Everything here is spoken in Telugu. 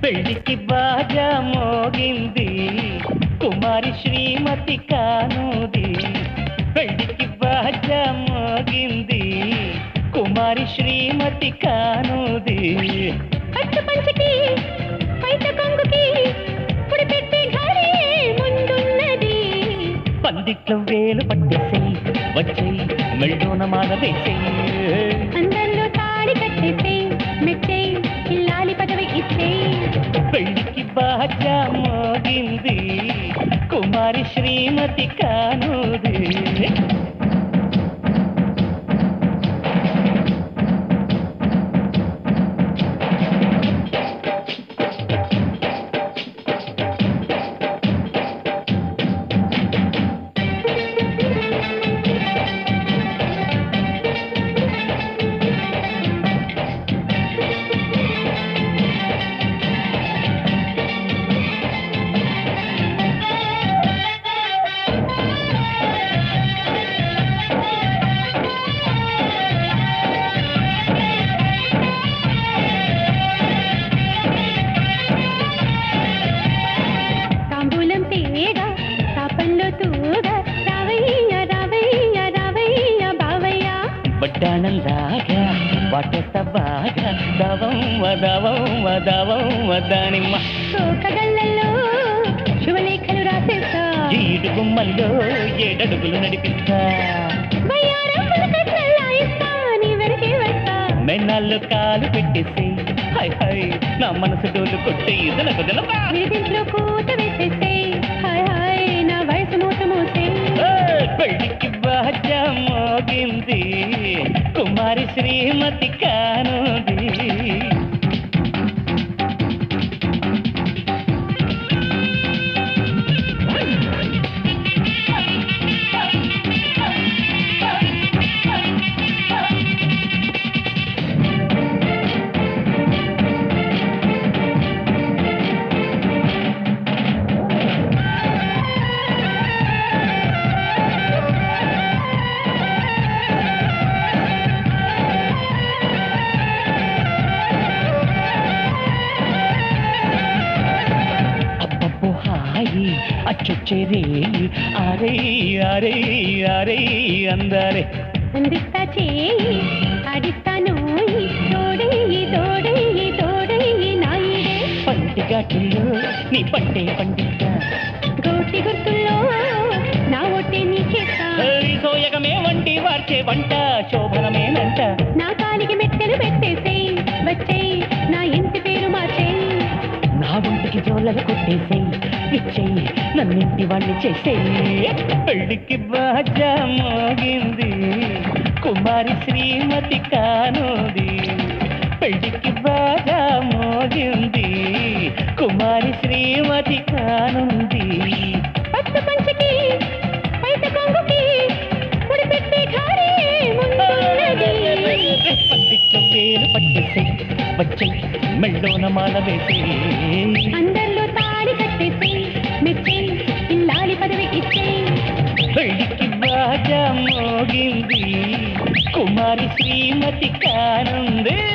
పెళ్లికి బాజా మోగింది కుమారి శ్రీమతి కానుది పెళ్లికి బాజా మోగింది కుమారి శ్రీమతి కానుది పట్టు పంచకి పైట కొంగుకి పుడి పెట్టి ఘరే ముందున్నది పందిట్లో వేలు పట్టేసేయి వచ్చేయి మెళ్ళోన మాల వేసేయి అందరిలో తాళి కట్టేసే మెచ్చే ఇల్లాలి పదవి ఇచ్చే పెళ్లికి బాజా మోగింది కుమారి శ్రీమతి కానుది తాంబూలం తేగా తాపంలో తూగా రావయ్య రావయ్య రావయ్య బావయ్య వడ్డాణం దాగా వాటేస్తా బాగా దవం వదవం వదవం వదానిమ్మ కోకగళ్ళల్లో శుభలేఖలు రాసేస్తా ఈడు గుమ్మల్లో ఏడడుగులు నడిపిస్తా వయ్యారం పులకట్లల్లా ఇస్తా నీ వెనకే వస్తా మెన్నాళ్ళు కాలు పెట్టేసి హై హై నా మనసు డోలు కొట్టి ఇదనకు దినపా వీధింట్లో కూత వేసేసే హాయ్ హాయ్ నా వయసు మూత మూసే పెళ్లికి బాజా మోగింది కుమారి శ్రీమతి కానుది అబ్బబ్బో హాయి అచ్చొచ్చే రే అరే అరే అరే అందరే అందిస్తా చేయి ఆడిస్తాను తోడేయి తోడేయి తోడేయి నాయిడే పంటి ఘాటుల్లో నీ పంటే పండిస్తా గోటి గుర్తుల్లో నా ఒట్టే నీకేస్తా ఏయ్, సోయగమే వంటి వార్చే వంట శోభనమేనంట నా కాలికి మెట్టెలు పెట్టేసేయ్ వచ్చేయ్ నా ఇంటి పేరు మార్చేయ్ నా ఒంటికి జోలలు కొట్టేసేయి ఇచ్చేయి నన్నింటి వాణ్ణి చేసేయి పెళ్లికి బాజా మోగింది కుమారి శ్రీమతి కానుది పెళ్లికి బాజా మోగింది కుమారి శ్రీమతి కానుంది పట్టు పంచకి పైట కొంగుకి ముడి పెట్టి ఘారే ముందున్నది పందిట్లో వేలు పట్టేసేయి వచ్చేయి మెళ్ళోన మాల వేసేయి అందరిలో తాళి కట్టేసేయ్ మెచ్చేయ్ ఇల్లాలి పదవి ఇచ్చేయ్ పెళ్లికి బాజా మోగింది కుమారి శ్రీమతి కానుంది